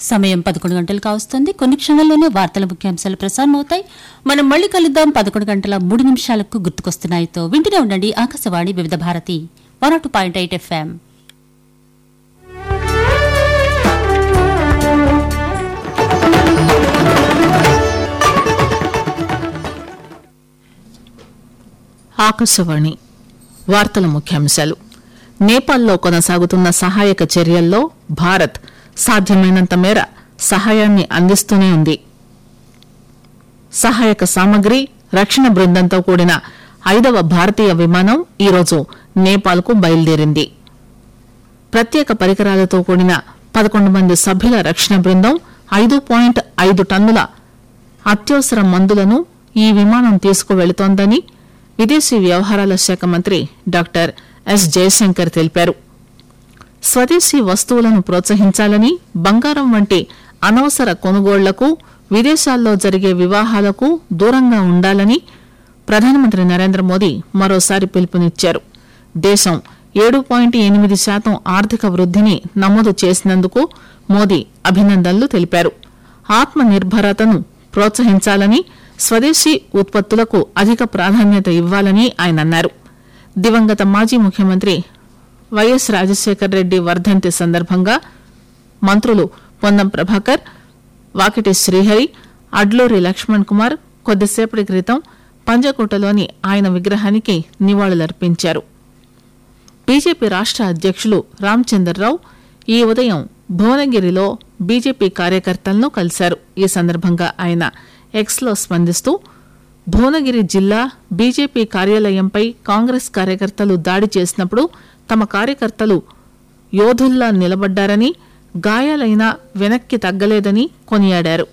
సమయం పదకొండు గంటలు కావస్తుంది కొన్ని క్షణాల్లోనే వార్తల ముఖ్యాంశాలు ప్రసారం అవుతాయి మనం మళ్ళీ కలుద్దాం పదకొండు గంటల మూడు నిమిషాలకు గుర్తుకొస్తున్నాయితో వింటూనే ఉండండి Akashvani Vividha Bharati one two point eight F M Akashvani వార్తల ముఖ్యాంశాలు నేపాల్లో కొనసాగుతున్న సహాయక చర్యల్లో భారత్ సాధ్యమైనంత మేర సహాయాన్ని అందిస్తూనే ఉంది సహాయక సామగ్రి రక్షణ బృందంతో కూడిన ఐదవ భారతీయ విమానం ఈరోజు నేపాల్కు బయలుదేరింది ప్రత్యేక పరికరాలతో కూడిన పదకొండు మంది సభ్యుల రక్షణ బృందం ఐదు పాయింట్ ఐదు టన్నుల అత్యవసర మందులను ఈ విమానం తీసుకువెళుతోందని విదేశీ వ్యవహారాల శాఖ మంత్రి డాక్టర్ ఎస్ జయశంకర్ తెలిపారు స్వదేశీ వస్తువులను ప్రోత్సహించాలని బంగారం వంటి అనవసర కొనుగోళ్లకు విదేశాల్లో జరిగే వివాహాలకు దూరంగా ఉండాలని ప్రధానమంత్రి నరేంద్ర మోదీ మరోసారి పిలుపునిచ్చారు దేశం ఏడు పాయింట్ ఎనిమిది శాతం ఆర్థిక వృద్ధిని నమోదు చేసినందుకు మోదీ అభినందనలు తెలిపారు ఆత్మ నిర్భరతను ప్రోత్సహించాలని స్వదేశీ ఉత్పత్తులకు అధిక ప్రాధాన్యత ఇవ్వాలని ఆయన అన్నారు దివంగత మాజీ ముఖ్యమంత్రి వైఎస్ రాజశేఖర్ రెడ్డి వర్ధంతి సందర్భంగా మంత్రులు పొన్నం ప్రభాకర్ వాకిటి శ్రీహరి అడ్లూరి లక్ష్మణ్ కుమార్ కొద్దిసేపటి క్రితం పంజకోటలోని ఆయన విగ్రహానికి నివాళులర్పించారు బీజేపీ రాష్ట్ర అధ్యక్షులు రామచందర్రావు ఈ ఉదయం భువనగిరిలో బీజేపీ కార్యకర్తలను కలిశారు ఈ సందర్భంగా ఆయన ఎక్స్లో స్పందిస్తూ భువనగిరి జిల్లా బీజేపీ కార్యాలయంపై కాంగ్రెస్ కార్యకర్తలు దాడి చేసినప్పుడు తమ కార్యకర్తలు యోధుల్లా నిలబడ్డారని గాయాలైనా వెనక్కి తగ్గలేదని కొనియాడారు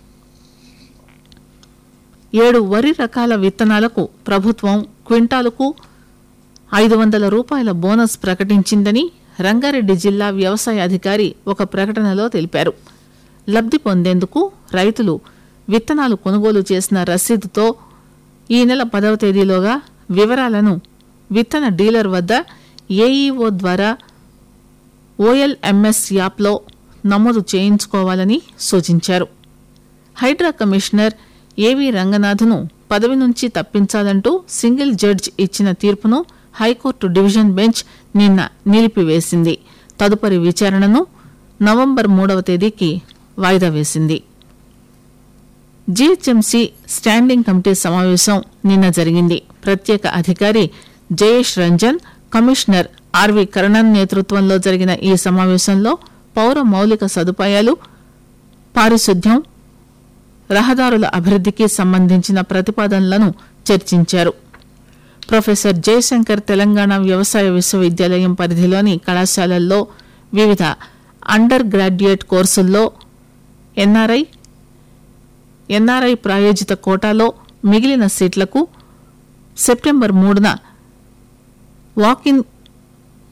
ఏడు వరి రకాల విత్తనాలకు ప్రభుత్వం క్వింటాలకు ఐదు వందల రూపాయల బోనస్ ప్రకటించిందని రంగారెడ్డి జిల్లా వ్యవసాయ అధికారి ఒక ప్రకటనలో తెలిపారు లబ్ధి పొందేందుకు రైతులు విత్తనాలు కొనుగోలు చేసిన రసీదుతో ఈ నెల పదవ తేదీలోగా వివరాలను విత్తన డీలర్ వద్ద ఏఈఓ ద్వారా ఓఎల్ఎంఎస్ యాప్లో నమోదు చేయించుకోవాలని సూచించారు హైడ్రా కమిషనర్ ఏవి రంగనాథ్ను పదవి నుంచి తప్పించాలంటూ సింగిల్ జడ్జ్ ఇచ్చిన తీర్పును హైకోర్టు డివిజన్ బెంచ్ నిన్న నిలిపివేసింది తదుపరి విచారణను నవంబర్ మూడవ తేదీకి వాయిదా వేసింది జీహెచ్ఎంసీ స్టాండింగ్ కమిటీ సమావేశం నిన్న జరిగింది ప్రత్యేక అధికారి జయేష్ రంజన్ కమిషనర్ ఆర్వి కరణన్ నేతృత్వంలో జరిగిన ఈ సమావేశంలో పౌర మౌలిక సదుపాయాలు పారిశుద్ధ్యం రహదారుల అభివృద్ధికి సంబంధించిన ప్రతిపాదనలను చర్చించారు ప్రొఫెసర్ జయశంకర్ తెలంగాణ వ్యవసాయ విశ్వవిద్యాలయం పరిధిలోని కళాశాలల్లో వివిధ అండర్ గ్రాడ్యుయేట్ కోర్సుల్లో ఎన్ఆర్ఐ ఎన్ఆర్ఐ ప్రాయోజిత కోటాలో మిగిలిన సీట్లకు సెప్టెంబర్ మూడున వాక్ ఇన్